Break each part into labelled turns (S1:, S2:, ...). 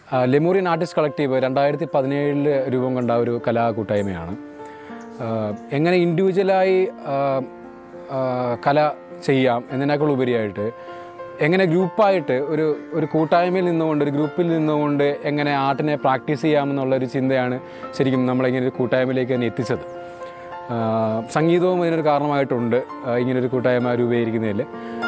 S1: ലെമൂറിയൻ artist collective രണ്ടായിരത്തി പതിനേഴിൽ രൂപം കൊണ്ട ഒരു കലാകൂട്ടായ്മയാണ് ആഹ് എങ്ങനെ ഇൻഡിവിജ്വലായി ആഹ് ആഹ് കല ചെയ്യാം എന്നതിനേക്കാൾ ഉപരിയായിട്ട് എങ്ങനെ ഗ്രൂപ്പായിട്ട് ഒരു ഒരു കൂട്ടായ്മയിൽ നിന്നുകൊണ്ട് ഒരു ഗ്രൂപ്പിൽ നിന്നുകൊണ്ട് എങ്ങനെ ആർട്ടിനെ പ്രാക്ടീസ് ചെയ്യാമെന്നുള്ളൊരു ചിന്തയാണ് ശരിക്കും നമ്മളിങ്ങനെ ഒരു കൂട്ടായ്മയിലേക്ക് തന്നെ എത്തിച്ചത് ആഹ് സംഗീതവും അതിനൊരു കാരണമായിട്ടുണ്ട് ആഹ് ഇങ്ങനൊരു കൂട്ടായ്മ രൂപീകരിക്കുന്നതിൽ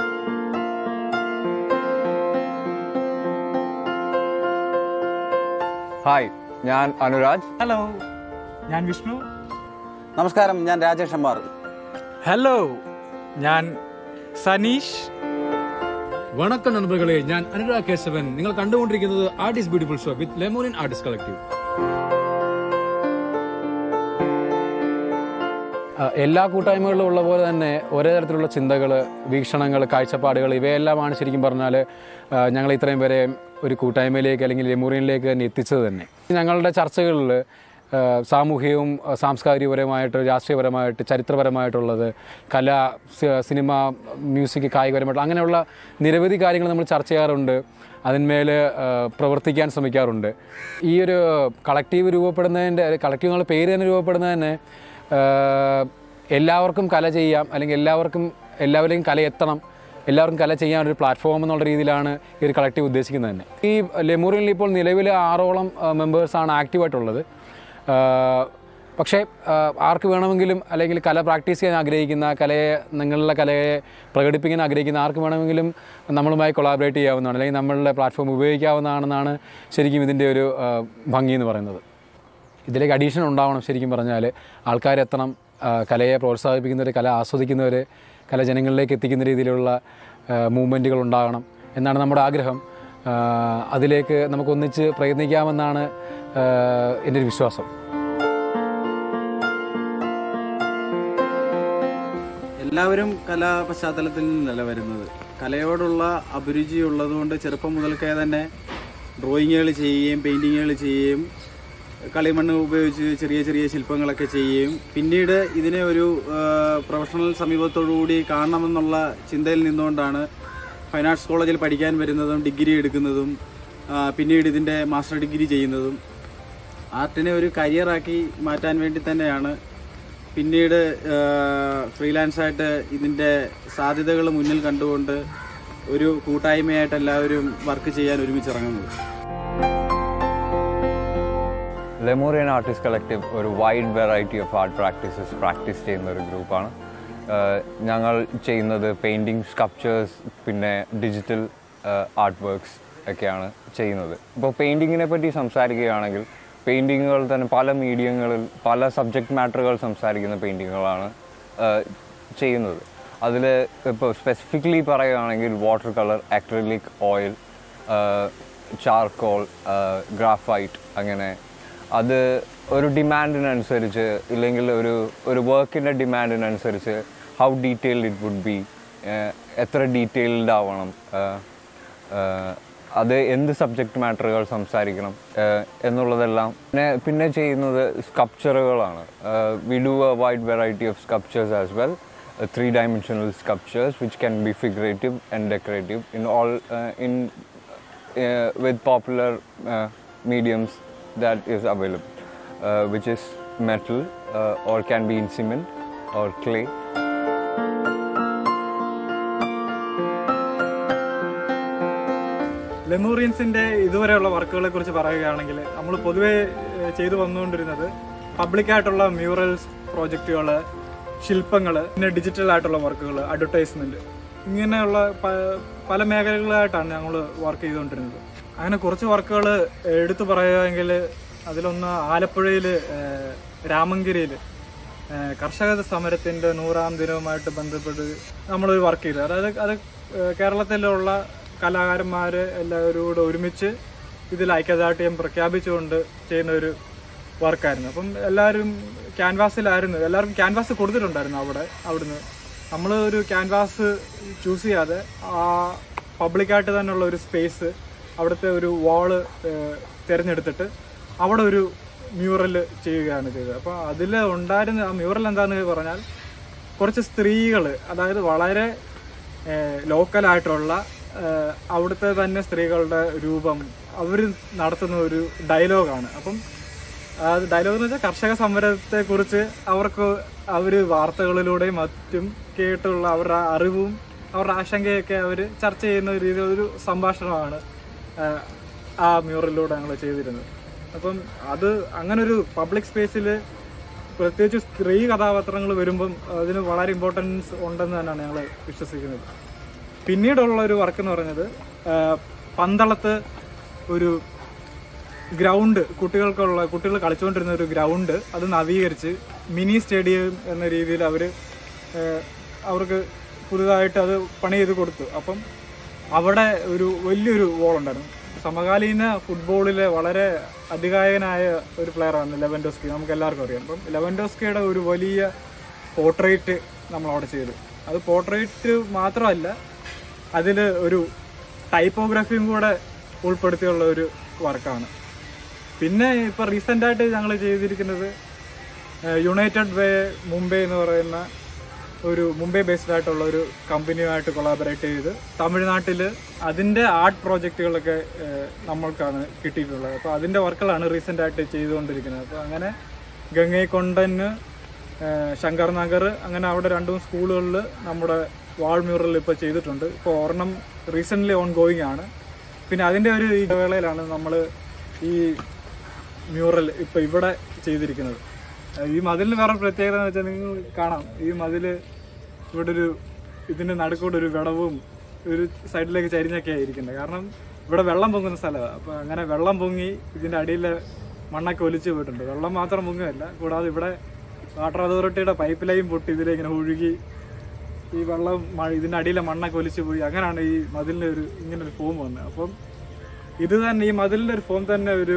S2: ഹായ് ഞാൻ അനുരാജ്
S3: ഹലോ ഞാൻ വിഷ്ണു
S4: നമസ്കാരം ഞാൻ രാജേഷ് അമ്മാർ
S3: ഹലോ ഞാൻ സനീഷ്
S1: വണക്കം നண்பர்களே ഞാൻ അനുരാഗ് കേശവൻ നിങ്ങൾ കണ്ടുകൊണ്ടിരിക്കുന്നത് artist beautiful show with Lemurian artist collective എല്ലാ കൂട്ടായ്മകളിലും ഉള്ള പോലെ തന്നെ ഒരേ തരത്തിലുള്ള ചിന്തകൾ വീക്ഷണങ്ങൾ കാഴ്ചപ്പാടുകൾ ഇവയെല്ലാമാണ് ശരിക്കും പറഞ്ഞാൽ ഞങ്ങൾ ഇത്രയും പേരെ ഒരു കൂട്ടായ്മയിലേക്ക് അല്ലെങ്കിൽ ലെമോറിയനിലേക്ക് തന്നെ എത്തിച്ചത് തന്നെ ഞങ്ങളുടെ ചർച്ചകളിൽ സാമൂഹികവും ആ, സാംസ്കാരികപരമായിട്ട് രാഷ്ട്രീയപരമായിട്ട് ചരിത്രപരമായിട്ടുള്ളത് കല സി- സിനിമ മ്യൂസിക് കായികപരമായിട്ട് അങ്ങനെയുള്ള നിരവധി കാര്യങ്ങൾ നമ്മൾ ചർച്ച ചെയ്യാറുണ്ട് അതിന്മേൽ ആ, പ്രവർത്തിക്കാൻ ശ്രമിക്കാറുണ്ട് ഈ ഒരു കളക്റ്റീവ് രൂപപ്പെടുന്നതിൻ്റെ കളക്റ്റീവ് എന്നുള്ള പേര് തന്നെ രൂപപ്പെടുന്നത് തന്നെ ആ, എല്ലാവർക്കും കല ചെയ്യാം അല്ലെങ്കിൽ എല്ലാവർക്കും എല്ലാവരെയും കല എത്തണം എല്ലാവർക്കും കല ചെയ്യാൻ ഒരു പ്ലാറ്റ്ഫോം എന്നുള്ള രീതിയിലാണ് ഈ ഒരു കളക്റ്റീവ് ഉദ്ദേശിക്കുന്നത് തന്നെ ഈ ലെമൂറിനിൽ ഇപ്പോൾ നിലവിൽ ആറോളം മെമ്പേഴ്സാണ് ആക്റ്റീവായിട്ടുള്ളത് ആഹ് പക്ഷേ ആഹ് ആർക്ക് വേണമെങ്കിലും അല്ലെങ്കിൽ കല പ്രാക്ടീസ് ചെയ്യാൻ ആഗ്രഹിക്കുന്ന കലയെ നിങ്ങളുടെ കലയെ പ്രകടിപ്പിക്കാൻ ആഗ്രഹിക്കുന്ന ആർക്ക് വേണമെങ്കിലും നമ്മളുമായി കൊളാബറേറ്റ് ചെയ്യാവുന്നതാണ് അല്ലെങ്കിൽ നമ്മളുടെ പ്ലാറ്റ്ഫോം ഉപയോഗിക്കാവുന്നതാണെന്നാണ് ശരിക്കും ഇതിൻ്റെ ഒരു ആഹ് ഭംഗി എന്ന് പറയുന്നത് ഇതിലേക്ക് അഡീഷൻ ഉണ്ടാവണം ശരിക്കും പറഞ്ഞാൽ ആൾക്കാരെത്തണം ആഹ് കലയെ പ്രോത്സാഹിപ്പിക്കുന്നവർ കല ആസ്വദിക്കുന്നവർ കല ജനങ്ങളിലേക്ക് എത്തിക്കുന്ന രീതിയിലുള്ള മൂവ്മെൻറ്റുകൾ ഉണ്ടാകണം എന്നാണ് നമ്മുടെ ആഗ്രഹം ആഹ് അതിലേക്ക് നമുക്ക് ഒന്നിച്ച് പ്രയത്നിക്കാമെന്നാണ് ആഹ് എൻ്റെ ഒരു വിശ്വാസം
S4: എല്ലാവരും കലാ പശ്ചാത്തലത്തിൽ നിന്നല്ല വരുന്നത് കലയോടുള്ള അഭിരുചി ഉള്ളതുകൊണ്ട് ചെറുപ്പം മുതൽക്കേ തന്നെ ഡ്രോയിങ്ങുകൾ ചെയ്യുകയും പെയിൻറ്റിങ്ങുകൾ ചെയ്യുകയും കളിമണ്ണ് ഉപയോഗിച്ച് ചെറിയ ചെറിയ ശില്പങ്ങളൊക്കെ ചെയ്യുകയും പിന്നീട് ഇതിനെ ഒരു ആ, പ്രൊഫഷണൽ സമീപത്തോടുകൂടി കാണണമെന്നുള്ള ചിന്തയിൽ നിന്നുകൊണ്ടാണ് ഫൈൻ ആർട്സ് കോളേജിൽ പഠിക്കാൻ വരുന്നതും ഡിഗ്രി എടുക്കുന്നതും ആ, പിന്നീട് ഇതിൻ്റെ മാസ്റ്റർ ഡിഗ്രി ചെയ്യുന്നതും ആർട്ടിനെ ഒരു കരിയറാക്കി മാറ്റാൻ വേണ്ടി തന്നെയാണ് പിന്നീട് ഫ്രീലാൻസായിട്ട് ഇതിൻ്റെ സാധ്യതകൾ മുന്നിൽ കണ്ടുകൊണ്ട് ഒരു കൂട്ടായ്മയായിട്ട് എല്ലാവരും വർക്ക് ചെയ്യാൻ ഒരുമിച്ചിറങ്ങുന്നത്
S2: ലെമോറിയൻ ആർട്ടിസ്റ്റ് കളക്റ്റീവ് ഒരു wide variety of art practices practice ചെയ്യുന്ന ഒരു ഗ്രൂപ്പാണ് ഞങ്ങൾ ചെയ്യുന്നത് പെയിൻറ്റിങ് സ്കൾപ്ചേഴ്സ് പിന്നെ ഡിജിറ്റൽ ആർട്ട് വർക്ക്സ് ഒക്കെയാണ് ചെയ്യുന്നത് ഇപ്പോൾ പെയിൻറ്റിങ്ങിനെ പറ്റി സംസാരിക്കുകയാണെങ്കിൽ പെയിൻറ്റിങ്ങുകൾ തന്നെ പല മീഡിയങ്ങളിൽ പല സബ്ജക്റ്റ് മാറ്ററുകൾ സംസാരിക്കുന്ന പെയിൻറ്റിങ്ങുകളാണ് ചെയ്യുന്നത് അതിൽ ഇപ്പോൾ സ്പെസിഫിക്കലി പറയുകയാണെങ്കിൽ water colour acrylic oil charcoal graphite അങ്ങനെ അത് ഒരു ഡിമാൻഡിനനുസരിച്ച് ഇല്ലെങ്കിൽ ഒരു ഒരു വർക്കിൻ്റെ ഡിമാൻഡിനനുസരിച്ച് how detailed it would be എത്ര ഡീറ്റെയിൽഡ് ആവണം ഏഹ്, ഏഹ്, അത് എന്ത് സബ്ജക്റ്റ് മാറ്ററുകൾ സംസാരിക്കണം ഏഹ്, എന്നുള്ളതെല്ലാം പിന്നെ പിന്നെ ചെയ്യുന്നത് സ്കൾപ്ചറുകളാണ് we do a wide variety of sculptures as well three dimensional sculptures which can be figurative and decorative in all in uh, with popular uh, mediums that is available, uh, which is metal uh, or can be in cement or clay.
S3: ലെമൂറിയൻസിന്റെ ഇതുവരെയുള്ള വർക്കുകളെ കുറിച്ച് പറയുകയാണെങ്കിൽ നമ്മൾ പൊതുവെ ഏഹ്, ചെയ്തു വന്നുകൊണ്ടിരുന്നത് പബ്ലിക്കായിട്ടുള്ള murals പ്രോജക്റ്റുകൾ ശില്പങ്ങൾ പിന്നെ ഡിജിറ്റൽ ആയിട്ടുള്ള വർക്കുകൾ അഡ്വർടൈസ്മെന്റ് ഇങ്ങനെയുള്ള പ- പല മേഖലകളായിട്ടാണ് ഞങ്ങൾ വർക്ക് ചെയ്തുകൊണ്ടിരുന്നത് അങ്ങനെ കുറച്ച് വർക്കുകൾ എടുത്തു പറയുകയെങ്കിൽ അതിലൊന്ന് ആലപ്പുഴയിൽ രാമങ്കരിയിൽ ഏഹ് കർഷക സമരത്തിന്റെ നൂറാം ദിനവുമായിട്ട് ബന്ധപ്പെട്ട് നമ്മളൊരു വർക്ക് ചെയ്തു അതായത് അത് ഏഹ് കേരളത്തിലുള്ള കലാകാരന്മാർ എല്ലാവരും കൂടെ ഒരുമിച്ച് ഇതിൽ ഐക്യദാർഢ്യം പ്രഖ്യാപിച്ചുകൊണ്ട് ചെയ്യുന്ന ഒരു വർക്കായിരുന്നു അപ്പം എല്ലാവരും ക്യാൻവാസിലായിരുന്നു എല്ലാവർക്കും ക്യാൻവാസ് കൊടുത്തിട്ടുണ്ടായിരുന്നു അവിടെ അവിടുന്ന് നമ്മൾ ഒരു ക്യാൻവാസ് ചൂസ് ചെയ്യാതെ ആ പബ്ലിക്കായിട്ട് തന്നെയുള്ള ഒരു സ്പേസ് അവിടുത്തെ ഒരു വാള് തിരഞ്ഞെടുത്തിട്ട് അവിടെ ഒരു മ്യൂറൽ ചെയ്യുകയാണ് ചെയ്തത് അപ്പോൾ അതിൽ ഉണ്ടായിരുന്ന ആ മ്യൂറൽ എന്താണെന്ന് പറഞ്ഞാൽ കുറച്ച് സ്ത്രീകൾ അതായത് വളരെ ലോക്കലായിട്ടുള്ള അവിടുത്തെ തന്നെ സ്ത്രീകളുടെ രൂപം അവർ നടത്തുന്ന ഒരു ഡയലോഗാണ് അപ്പം ആ ഡയലോഗ് എന്ന് വെച്ചാൽ കർഷക സമരത്തെ കുറിച്ച് അവർക്ക് അവർ വാർത്തകളിലൂടെയും മറ്റും കേട്ടുള്ള അവരുടെ അറിവും അവരുടെ ആശങ്കയൊക്കെ അവർ ചർച്ച ചെയ്യുന്ന ഒരു രീതിയിൽ ഒരു സംഭാഷണമാണ് ആ, ആ മ്യൂറലിലൂടെ ഞങ്ങൾ ചെയ്തിരുന്നത് അപ്പം അത് അങ്ങനെ ഒരു പബ്ലിക് സ്പേസിൽ പ്രത്യേകിച്ച് സ്ത്രീ കഥാപാത്രങ്ങൾ വരുമ്പം അതിന് വളരെ ഇമ്പോർട്ടൻസ് ഉണ്ടെന്ന് തന്നെയാണ് ഞങ്ങൾ വിശ്വസിക്കുന്നത് പിന്നീടുള്ള ഒരു വർക്ക് എന്ന് പറഞ്ഞത് ആ, പന്തളത്ത് ഒരു ഗ്രൗണ്ട് കുട്ടികൾക്കുള്ള കുട്ടികൾ കളിച്ചുകൊണ്ടിരുന്ന ഒരു ഗ്രൗണ്ട് അത് നവീകരിച്ച് മിനി സ്റ്റേഡിയം എന്ന രീതിയിൽ അവർ അവർക്ക് പുതുതായിട്ട് അത് പണി ചെയ്ത് കൊടുത്തു അപ്പം അവിടെ ഒരു വലിയൊരു wall ഉണ്ടായിരുന്നു സമകാലീന ഫുട്ബോളിലെ വളരെ അധികായകനായ ഒരു പ്ലെയറാണ് ലെവൻഡോസ്കി നമുക്ക് എല്ലാവർക്കും അറിയാം അപ്പം ലെവൻഡോസ്കിയുടെ ഒരു വലിയ പോർട്രേറ്റ് നമ്മൾ അവിടെ ചെയ്തു അത് പോർട്രേറ്റ് മാത്രമല്ല അതിൽ ഒരു ടൈപ്പോഗ്രഫിയും കൂടെ ഉൾപ്പെടുത്തിയുള്ള ഒരു വർക്കാണ് പിന്നെ ഇപ്പൊ റീസെന്റ് ആയിട്ട് ഞങ്ങൾ ചെയ്തിരിക്കുന്നത് യുണൈറ്റഡ് വേ മുംബൈ എന്ന് പറയുന്ന ഒരു മുംബൈ ബേസ്ഡ് ആയിട്ടുള്ള ഒരു കമ്പനിയുമായിട്ട് കൊളാബറേറ്റ് ചെയ്ത് തമിഴ്നാട്ടിൽ അതിന്റെ ആർട്ട് പ്രോജക്റ്റുകളൊക്കെ ഏഹ്, നമ്മൾക്കാണ് കിട്ടിയിട്ടുള്ളത് അപ്പോൾ അതിന്റെ വർക്കുകളാണ് റീസെന്റ് ആയിട്ട് ചെയ്തുകൊണ്ടിരിക്കുന്നത് അപ്പോൾ അങ്ങനെ ഗംഗൈക്കൊണ്ടന് ഏഹ്, ശങ്കർ നഗർ അങ്ങനെ അവിടെ രണ്ടും സ്കൂളുകളിൽ നമ്മുടെ വാൾ മ്യൂറൽ ഇപ്പോൾ ചെയ്തിട്ടുണ്ട് ഇപ്പോൾ ഒരെണ്ണം റീസെൻ്റ്ലി ഓൺ ഗോയിങ് ആണ് പിന്നെ അതിൻ്റെ ഒരു ഈ വേളയിലാണ് നമ്മൾ ഈ മ്യൂറൽ ഇപ്പോൾ ഇവിടെ ചെയ്തിരിക്കുന്നത് ഈ മതിലിന് വേറെ പ്രത്യേകത എന്ന് വെച്ചാൽ നിങ്ങൾ കാണാം ഈ മതില് ഇവിടെ ഒരു ഇതിന്റെ നടുക്കൂടെ ഒരു വിടവും ഒരു സൈഡിലേക്ക് ചരിഞ്ഞൊക്കെ ആയിരിക്കുന്നത് കാരണം ഇവിടെ വെള്ളം പൊങ്ങുന്ന സ്ഥലമാണ് അപ്പോൾ അങ്ങനെ വെള്ളം പൊങ്ങി ഇതിന്റെ അടിയിലെ മണ്ണൊക്കെ ഒലിച്ചു പോയിട്ടുണ്ട് വെള്ളം മാത്രം പൊങ്ങുകയല്ല കൂടാതെ ഇവിടെ വാട്ടർ അതോറിറ്റിയുടെ പൈപ്പ് ലൈൻ പൊട്ടി ഇതിലിങ്ങനെ ഒഴുകി ഈ വെള്ളം മഴ ഇതിന്റെ അടിയിലെ മണ്ണൊക്കെ ഒലിച്ചു പോയി അങ്ങനെയാണ് ഈ മതിലിന് ഒരു ഇങ്ങനെ ഒരു ഫോം വന്നത് അപ്പം ഇത് തന്നെ ഈ മതിലിന്റെ ഒരു ഫോം തന്നെ ഒരു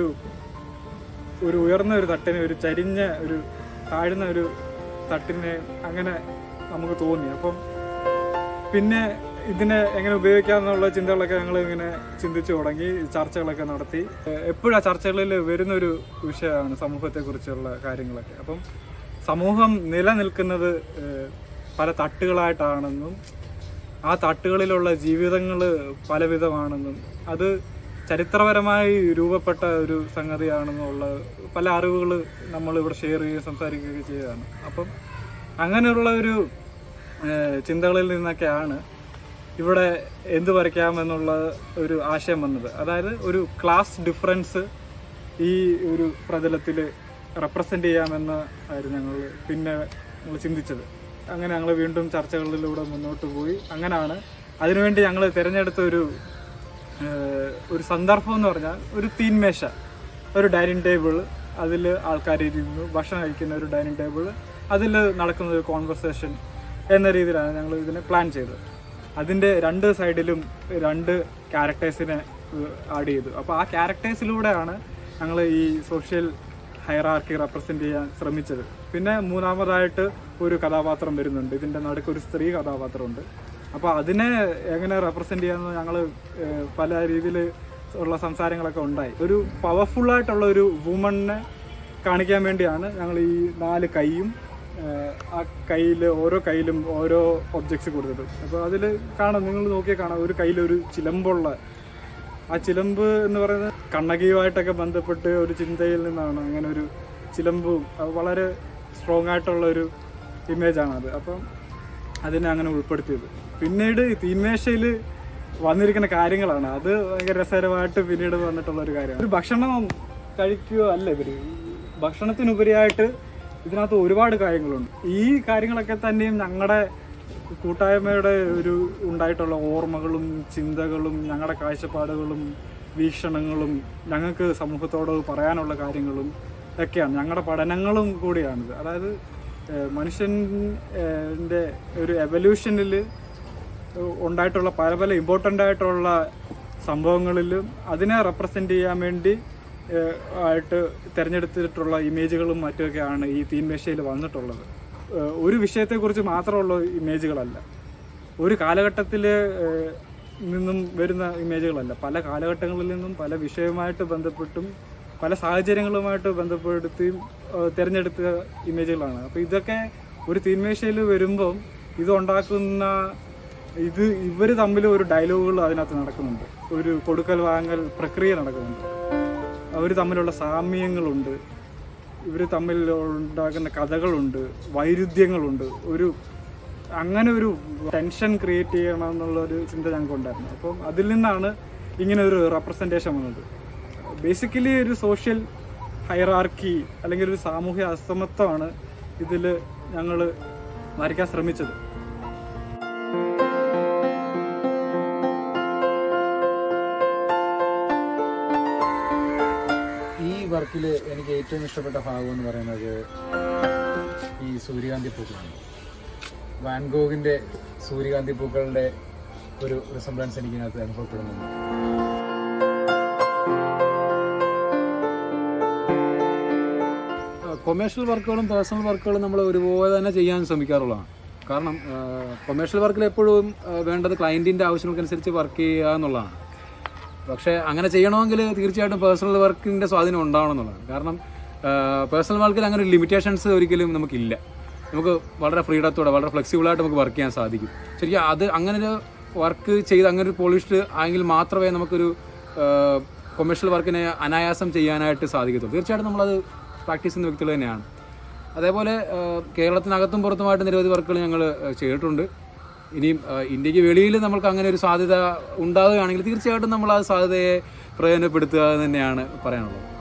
S3: ഒരു ഉയർന്ന ഒരു തട്ടിന് ഒരു ചരിഞ്ഞ ഒരു താഴ്ന്ന ഒരു തട്ടിന് അങ്ങനെ നമുക്ക് തോന്നി അപ്പം പിന്നെ ഇതിനെ എങ്ങനെ ഉപയോഗിക്കാമെന്നുള്ള ചിന്തകളൊക്കെ ഞങ്ങൾ ഇങ്ങനെ ചിന്തിച്ചു തുടങ്ങി ചർച്ചകളൊക്കെ നടത്തി എപ്പോഴും ആ ചർച്ചകളിൽ വരുന്നൊരു വിഷയമാണ് സമൂഹത്തെക്കുറിച്ചുള്ള കാര്യങ്ങളൊക്കെ അപ്പം സമൂഹം നിലനിൽക്കുന്നത് ഏഹ്, പല തട്ടുകളായിട്ടാണെന്നും ആ തട്ടുകളിലുള്ള ജീവിതങ്ങൾ പലവിധമാണെന്നും അത് ചരിത്രപരമായി രൂപപ്പെട്ട ഒരു സംഗതിയാണെന്നുള്ള പല അറിവുകൾ നമ്മൾ ഇവിടെ ഷെയർ ചെയ്യുകയും സംസാരിക്കുകയൊക്കെ ചെയ്യുകയാണ് അപ്പം അങ്ങനെയുള്ള ഒരു ഏഹ്, ചിന്തകളിൽ നിന്നൊക്കെയാണ് ഇവിടെ എന്ത് വരയ്ക്കാമെന്നുള്ള ഒരു ആശയം വന്നത് അതായത് ഒരു ക്ലാസ് ഡിഫറൻസ് ഈ ഒരു പ്രതലത്തിൽ റെപ്രസെൻ്റ് ചെയ്യാമെന്ന് ആയിരുന്നു ഞങ്ങൾ പിന്നെ ഞങ്ങൾ ചിന്തിച്ചത് അങ്ങനെ ഞങ്ങൾ വീണ്ടും ചർച്ചകളിലൂടെ മുന്നോട്ട് പോയി അങ്ങനെയാണ് അതിനുവേണ്ടി ഞങ്ങൾ തിരഞ്ഞെടുത്ത ഒരു ഏഹ്, ഒരു സന്ദർഭം എന്ന് പറഞ്ഞാൽ ഒരു തീൻമേശ ഒരു ഡൈനിങ് ടേബിൾ അതിൽ ആൾക്കാർ ഇരുന്നു ഭക്ഷണം കഴിക്കുന്ന ഒരു ഡൈനിങ് ടേബിൾ അതിൽ നടക്കുന്ന ഒരു കോൺവെർസേഷൻ എന്ന രീതിയിലാണ് ഞങ്ങൾ ഇതിനെ പ്ലാൻ ചെയ്തത് അതിൻ്റെ രണ്ട് സൈഡിലും രണ്ട് ക്യാരക്ടേഴ്സിനെ ആഡ് ചെയ്തു അപ്പോൾ ആ ക്യാരക്ടേഴ്സിലൂടെയാണ് ഞങ്ങൾ ഈ സോഷ്യൽ ഹൈറാർക്കി റെപ്രസെൻ്റ് ചെയ്യാൻ ശ്രമിച്ചത് പിന്നെ മൂന്നാമതായിട്ട് ഒരു കഥാപാത്രം വരുന്നുണ്ട് ഇതിൻ്റെ നടുക്ക് ഒരു സ്ത്രീ കഥാപാത്രമുണ്ട് അപ്പോൾ അതിനെ എങ്ങനെ റെപ്രസെൻ്റ് ചെയ്യാമെന്ന് ഞങ്ങൾ പല രീതിയിൽ ഉള്ള സംസാരങ്ങളൊക്കെ ഉണ്ടായി ഒരു പവർഫുൾ ആയിട്ടുള്ള ഒരു വുമണിനെ കാണിക്കാൻ വേണ്ടിയാണ് ഞങ്ങൾ ഈ നാല് കൈയും ഏഹ്, ആ കയ്യിൽ ഓരോ കയ്യിലും ഓരോ ഒബ്ജക്ട്സ് കൊടുത്തത് അപ്പോൾ അതിൽ കാണാം നിങ്ങൾ നോക്കിയാൽ കാണാം ഒരു കയ്യിലൊരു ചിലമ്പുള്ള ആ ചിലമ്പ് എന്ന് പറയുന്നത് കണ്ണകിയുമായിട്ടൊക്കെ ബന്ധപ്പെട്ട് ഒരു ചിന്തയിൽ നിന്നാണ് അങ്ങനെ ഒരു ചിലമ്പും അത് വളരെ സ്ട്രോങ് ആയിട്ടുള്ള ഒരു ഇമേജാണ് അത് അപ്പം അതിനെ അങ്ങനെ ഉൾപ്പെടുത്തിയത് പിന്നീട് ഈ തീന്മേശയിൽ വന്നിരിക്കുന്ന കാര്യങ്ങളാണ് അത് ഭയങ്കര രസകരമായിട്ട് പിന്നീട് വന്നിട്ടുള്ള ഒരു കാര്യമാണ് ഒരു ഭക്ഷണം കഴിക്കുക അല്ല ഇവര് ഭക്ഷണത്തിനുപരിയായിട്ട് ഇതിനകത്ത് ഒരുപാട് കാര്യങ്ങളുണ്ട് ഈ കാര്യങ്ങളൊക്കെ തന്നെയും ഞങ്ങളുടെ കൂട്ടായ്മയുടെ ഒരു ഉണ്ടായിട്ടുള്ള ഓർമ്മകളും ചിന്തകളും ഞങ്ങളുടെ കാഴ്ചപ്പാടുകളും വീക്ഷണങ്ങളും ഞങ്ങൾക്ക് സമൂഹത്തോട് പറയാനുള്ള കാര്യങ്ങളും ഒക്കെയാണ് ഞങ്ങളുടെ പഠനങ്ങളും കൂടിയാണിത് അതായത് ഏഹ് മനുഷ്യൻ്റെ ഒരു എവല്യൂഷനിൽ ഉണ്ടായിട്ടുള്ള പല പല ഇമ്പോർട്ടൻ്റ് ആയിട്ടുള്ള സംഭവങ്ങളിലും അതിനെ റെപ്രസെൻ്റ് ചെയ്യാൻ വേണ്ടി ഏഹ് ആയിട്ട് തിരഞ്ഞെടുത്തിട്ടുള്ള ഇമേജുകളും മറ്റുമൊക്കെയാണ് ഈ തീൻമേശയിൽ വന്നിട്ടുള്ളത് ഏഹ് ഒരു വിഷയത്തെക്കുറിച്ച് മാത്രമുള്ള ഇമേജുകളല്ല ഒരു കാലഘട്ടത്തിൽ നിന്നും വരുന്ന ഇമേജുകളല്ല പല കാലഘട്ടങ്ങളിൽ നിന്നും പല വിഷയവുമായിട്ട് ബന്ധപ്പെട്ടും പല സാഹചര്യങ്ങളുമായിട്ട് ബന്ധപ്പെടുത്തിയും ഏഹ് തിരഞ്ഞെടുത്ത ഇമേജുകളാണ് അപ്പോൾ ഇതൊക്കെ ഒരു തീന്മേശയിൽ വരുമ്പം ഇതുണ്ടാക്കുന്ന ഇത് ഇവർ തമ്മിൽ ഒരു ഡയലോഗുകൾ അതിനകത്ത് നടക്കുന്നുണ്ട് ഒരു കൊടുക്കൽ വാങ്ങൽ പ്രക്രിയ നടക്കുന്നുണ്ട് അവർ തമ്മിലുള്ള സാമ്യങ്ങളുണ്ട് ഇവർ തമ്മിൽ ഉണ്ടാകുന്ന കഥകളുണ്ട് വൈരുദ്ധ്യങ്ങളുണ്ട് ഒരു അങ്ങനെ ഒരു ടെൻഷൻ ക്രിയേറ്റ് ചെയ്യണം എന്നുള്ളൊരു ചിന്ത ഞങ്ങൾക്ക് ഉണ്ടായിരുന്നു അപ്പം അതിൽ നിന്നാണ് ഇങ്ങനെ ഒരു റെപ്രസെൻറ്റേഷൻ വന്നത് ബേസിക്കലി ഒരു സോഷ്യൽ ഹൈറാർക്കി അല്ലെങ്കിൽ ഒരു സാമൂഹ്യ അസമത്വമാണ് ഇതിൽ ഞങ്ങൾ വരയ്ക്കാൻ ശ്രമിച്ചത്
S1: ഈ വർക്കിൽ എനിക്ക് ഏറ്റവും ഇഷ്ടപ്പെട്ട ഭാഗം എന്ന് പറയുന്നത് ഈ സൂര്യകാന്തി പൂക്കളാണ് വാൻഗോഗിൻ്റെ സൂര്യകാന്തി പൂക്കളുടെ ഒരു റിസംബ്ലൻസ് എനിക്ക് ഇതിനകത്ത് അനുഭവപ്പെടുന്നുണ്ട് കൊമേഴ്ഷ്യൽ വർക്കുകളും പേഴ്സണൽ വർക്കുകളും നമ്മൾ ഒരുപോലെ തന്നെ ചെയ്യാൻ ശ്രമിക്കാറുള്ളതാണ് കാരണം കൊമേഴ്ഷ്യൽ വർക്കിൽ എപ്പോഴും ആ, വേണ്ടത് ക്ലയൻറ്റിൻ്റെ ആവശ്യങ്ങൾക്കനുസരിച്ച് വർക്ക് ചെയ്യുക എന്നുള്ളതാണ് പക്ഷേ അങ്ങനെ ചെയ്യണമെങ്കിൽ തീർച്ചയായിട്ടും പേഴ്സണൽ വർക്കിൻ്റെ സ്വാധീനം ഉണ്ടാവണം എന്നുള്ളതാണ് കാരണം പേഴ്സണൽ വർക്കിൽ അങ്ങനെ ഒരു ലിമിറ്റേഷൻസ് ഒരിക്കലും നമുക്കില്ല നമുക്ക് വളരെ ഫ്രീഡത്തോടെ വളരെ ഫ്ലെക്സിബിളായിട്ട് നമുക്ക് വർക്ക് ചെയ്യാൻ സാധിക്കും ശരിക്കും അത് അങ്ങനെ ഒരു വർക്ക് ചെയ്ത് അങ്ങനെ ഒരു പോളിഷ്ഡ് ആയെങ്കിൽ മാത്രമേ നമുക്കൊരു കൊമേഴ്ഷ്യൽ വർക്കിനെ അനായാസം ചെയ്യാനായിട്ട് സാധിക്കത്തുള്ളൂ തീർച്ചയായിട്ടും നമ്മളത് പ്രാക്ടീസ് ചെയ്യുന്ന വ്യക്തികൾ തന്നെയാണ് അതേപോലെ ആ, കേരളത്തിനകത്തും പുറത്തുമായിട്ട് നിരവധി വർക്കുകൾ ഞങ്ങൾ ചെയ്തിട്ടുണ്ട് ഇനിയും ആ, ഇന്ത്യക്ക് വെളിയിൽ നമുക്ക് അങ്ങനെ ഒരു സാധ്യത ഉണ്ടാവുകയാണെങ്കിൽ തീർച്ചയായിട്ടും നമ്മൾ ആ സാധ്യതയെ പ്രയോജനപ്പെടുത്തുക എന്ന് തന്നെയാണ് പറയാനുള്ളത്